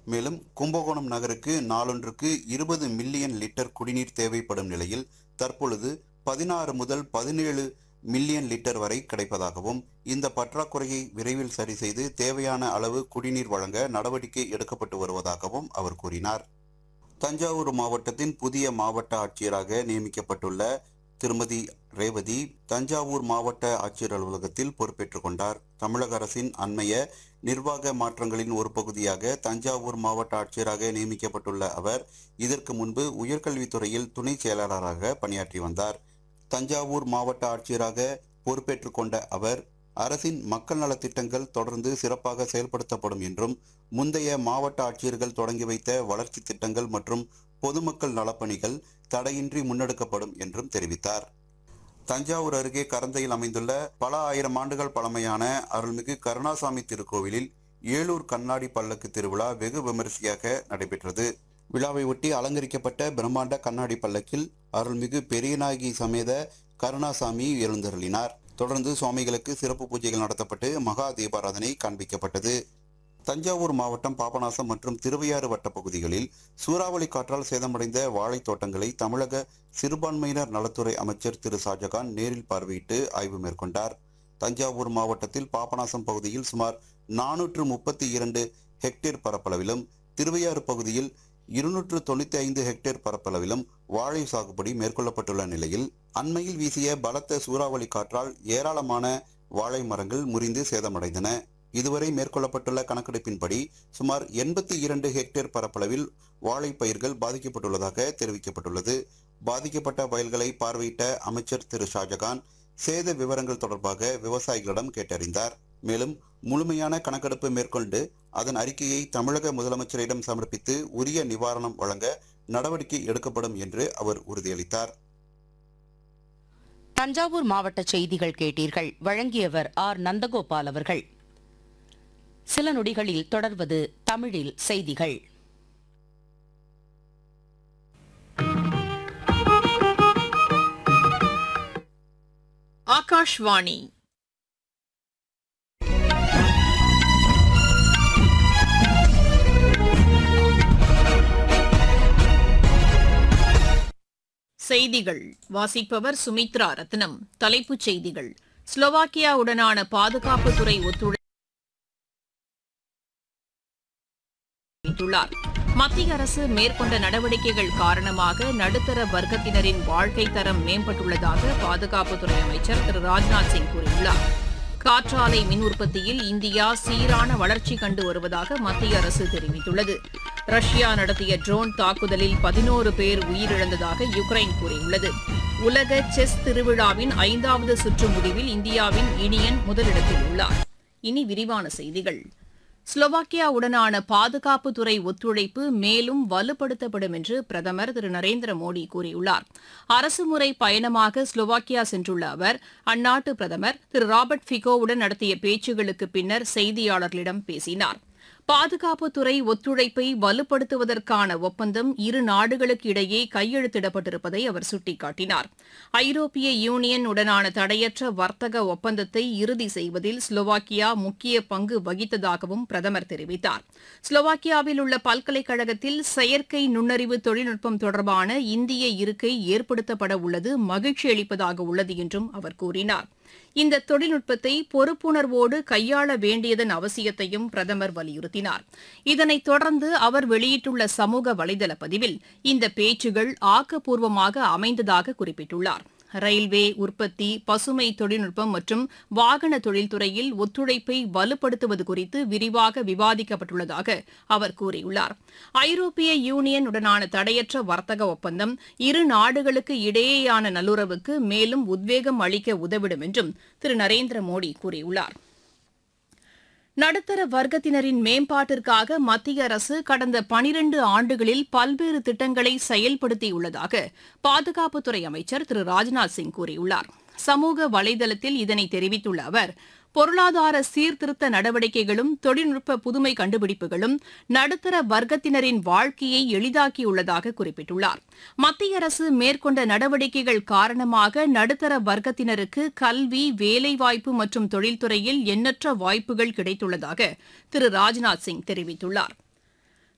மேலும் கும்பகோணம் நகருக்கு நாளொன்றுக்கு இருபது மில்லியன் லிட்டர் குடிநீர் தேவைப்படும் நிலையில் தற்பொழுது பதினாறு முதல் பதினேழு மில்லியன் லிட்டர் வரை கிடைப்பதாகவும் இந்த பற்றாக்குறையை விரைவில் சரி செய்து தேவையான அளவு குடிநீர் வழங்க நடவடிக்கை எடுக்கப்பட்டு வருவதாகவும் அவர் கூறினார் தஞ்சாவூர் மாவட்டத்தின் புதிய மாவட்ட ஆட்சியராக நியமிக்கப்பட்டுள்ள திருமதி ரேவதி தஞ்சாவூர் மாவட்ட ஆட்சியர் அலுவலகத்தில் பொறுப்பேற்றுக் கொண்டார் தமிழக அரசின் அண்மைய நிர்வாக மாற்றங்களின் ஒரு பகுதியாக தஞ்சாவூர் மாவட்ட ஆட்சியராக நியமிக்கப்பட்டுள்ள அவர் இதற்கு முன்பு உயர்கல்வித்துறையில் துணை செயலாளராக பணியாற்றி வந்தார் தஞ்சாவூர் மாவட்ட ஆட்சியராக பொறுப்பேற்றுக் கொண்ட அவர் அரசின் மக்கள் நலத்திட்டங்கள் தொடர்ந்து சிறப்பாக செயல்படுத்தப்படும் என்றும் முந்தைய மாவட்ட ஆட்சியர்கள் தொடங்கி வைத்த வளர்ச்சி திட்டங்கள் மற்றும் பொதுமக்கள் நலப்பணிகள் தடையின்றி முன்னெடுக்கப்படும் என்றும் தெரிவித்தார் தஞ்சாவூர் அருகே கரந்தையில் அமைந்துள்ள பல ஆயிரம் ஆண்டுகள் பழமையான அருள்மிகு கருணாசாமி திருக்கோவிலில் ஏலூர் கண்ணாடி பல்லக்கு திருவிழா வெகு விமரிசையாக நடைபெற்றது விழாவை ஒட்டி அலங்கரிக்கப்பட்ட பிரம்மாண்ட கண்ணாடி பல்லக்கில் அருள்மிகு பெரியநாயகி சமேத கருணாசாமி எழுந்தருளினார் தொடர்ந்து சுவாமிகளுக்கு சிறப்பு பூஜைகள் நடத்தப்பட்டு மகா தீபாராதனை காண்பிக்கப்பட்டது தஞ்சாவூர் மாவட்டம் பாபநாசம் மற்றும் திருவையாறு வட்ட பகுதிகளில் சூறாவளி காற்றால் சேதமடைந்த வாழைத் தோட்டங்களை தமிழக சிறுபான்மையினர் நலத்துறை அமைச்சர் திரு ஷாஜகான் நேரில் பார்வையிட்டு ஆய்வு மேற்கொண்டார் தஞ்சாவூர் மாவட்டத்தில் பாபநாசம் பகுதியில் சுமார் நானூற்று முப்பத்தி இரண்டு ஹெக்டேர் பரப்பளவிலும் திருவையாறு பகுதியில் இருநூற்று தொண்ணூத்தி ஐந்து ஹெக்டேர் பரப்பளவிலும் வாழை சாகுபடி மேற்கொள்ளப்பட்டுள்ள நிலையில் அண்மையில் வீசிய பலத்த சூறாவளி காற்றால் ஏராளமான வாழை மரங்கள் முறிந்து சேதமடைந்தன இதுவரை மேற்கொள்ளப்பட்டுள்ள கணக்கெடுப்பின்படி சுமார் எண்பத்தி இரண்டு ஹெக்டேர் பரப்பளவில் வாழை பயிர்கள் பாதிக்கப்பட்டுள்ளதாக தெரிவிக்கப்பட்டுள்ளது பாதிக்கப்பட்ட வயல்களை பார்வையிட்ட அமைச்சர் திரு ஷாஜகான் சேத விவரங்கள் தொடர்பாக விவசாயிகளிடம் கேட்டறிந்தார் மேலும் முழுமையான கணக்கெடுப்பு மேற்கொண்டு அதன் அறிக்கையை தமிழக முதலமைச்சரிடம் சமர்ப்பித்து உரிய நிவாரணம் வழங்க நடவடிக்கை எடுக்கப்படும் என்று அவர் உறுதியளித்தார் தஞ்சாவூர் மாவட்ட செய்திகள் கேட்டீர்கள் வழங்கியவர் ஆர் நந்தகோபால் அவர்கள் சில நொடிகளில் தொடர்வது தமிழில் செய்திகள் ஆகாஷ்வாணி செய்திகள் வாசிப்பவர் சுமித்ரா ரத்னம் தலைப்புச் செய்திகள் ஸ்லோவாக்கியாவுடனான பாதுகாப்புத்துறை ஒத்துழைப்புள்ளார் மத்திய அரசு மேற்கொண்ட நடவடிக்கைகள் காரணமாக நடுத்தர வர்க்கத்தினரின் வாழ்க்கை தரம் மேம்பட்டுள்ளதாக பாதுகாப்புத்துறை அமைச்சர் திரு ராஜ்நாத் சிங் கூறியுள்ளார் காற்றாலை மின் உற்பத்தியில் இந்தியா சீரான வளர்ச்சி கண்டு வருவதாக மத்திய அரசு தெரிவித்துள்ளது ரஷ்யா நடத்திய ட்ரோன் தாக்குதலில் பதினோரு பேர் உயிரிழந்ததாக யுக்ரைன் கூறியுள்ளது உலக செஸ் திருவிழாவின் ஐந்தாவது சுற்று முடிவில் இந்தியாவின் இனியன் முதலிடத்தில் உள்ளார் இனி விரிவான செய்திகள் ஸ்லோவாக்கியாவுடனான பாதுகாப்புத்துறை ஒத்துழைப்பு மேலும் வலுப்படுத்தப்படும் என்று பிரதமர் திரு நரேந்திர மோடி கூறியுள்ளார் அரசுமுறை பயணமாக ஸ்லோவாக்கியா சென்றுள்ள அவர் அந்நாட்டு பிரதமர் திரு ராபர்ட் ஃபிகோவுடன் நடத்திய பேச்சுகளுக்கு பின்னர் செய்தியாளர்களிடம் பேசினார் பாதுகாப்புத்துறை ஒத்துழைப்பை வலுப்படுத்துவதற்கான ஒப்பந்தம் இரு நாடுகளுக்கு இடையே கையெழுத்திடப்பட்டிருப்பதை அவர் சுட்டிக்காட்டினார் ஐரோப்பிய யூனியன் உடனான தடையற்ற வர்த்தக ஒப்பந்தத்தை இறுதி செய்வதில் ஸ்லோவாக்கியா முக்கிய பங்கு வகித்ததாகவும் பிரதமர் தெரிவித்தார் ஸ்லோவாக்கியாவில் உள்ள பல்கலைக்கழகத்தில் செயற்கை நுண்ணறிவு தொழில்நுட்பம் தொடர்பான இந்திய இருக்கை ஏற்படுத்தப்பட உள்ளது மகிழ்ச்சி அளிப்பதாக உள்ளது என்றும் அவர் கூறினார் இந்த தொழில்நுட்பத்தை பொறுப்புணர்வோடு கையாள வேண்டியதன் அவசியத்தையும் பிரதமர் வலியுறுத்தினார் இதனைத் தொடர்ந்து அவர் வெளியிட்டுள்ள சமூக வலைதள பதிவில் இந்த பேச்சுகள் ஆக்கப்பூர்வமாக அமைந்ததாக குறிப்பிட்டுள்ளார் ரயில்வே உற்பத்தி பசுமை தொழில்நுட்பம் மற்றும் வாகன தொழில்துறையில் ஒத்துழைப்பை வலுப்படுத்துவது குறித்து விரிவாக விவாதிக்கப்பட்டுள்ளதாக அவர் கூறியுள்ளார் ஐரோப்பிய யூனியன் உடனான தடையற்ற வர்த்தக ஒப்பந்தம் இரு நாடுகளுக்கு இடையேயான நல்லுறவுக்கு மேலும் உத்வேகம் அளிக்க உதவிடும் என்றும் திரு நரேந்திர மோடி கூறியுள்ளார் நடுத்தர வர்க்கத்தினரின் மேம்பாட்டிற்காக மத்திய அரசு கடந்த பனிரண்டு ஆண்டுகளில் பல்வேறு திட்டங்களை செயல்படுத்தியுள்ளதாக பாதுகாப்புத்துறை அமைச்சர் திரு ராஜ்நாத் சிங் கூறியுள்ளார் சமூக வலைதளத்தில் இதனை தெரிவித்துள்ள அவர் பொருளாதார சீர்திருத்த நடவடிக்கைகளும் தொழில்நுட்ப புதுமை கண்டுபிடிப்புகளும் நடுத்தர வர்க்கத்தினரின் வாழ்க்கையை எளிதாக்கியுள்ளதாக குறிப்பிட்டுள்ளார் மத்திய அரசு மேற்கொண்ட நடவடிக்கைகள் காரணமாக நடுத்தர வர்க்கத்தினருக்கு கல்வி வேலைவாய்ப்பு மற்றும் தொழில்துறையில் எண்ணற்ற வாய்ப்புகள் கிடைத்துள்ளதாக திரு ராஜ்நாத் சிங் தெரிவித்துள்ளாா்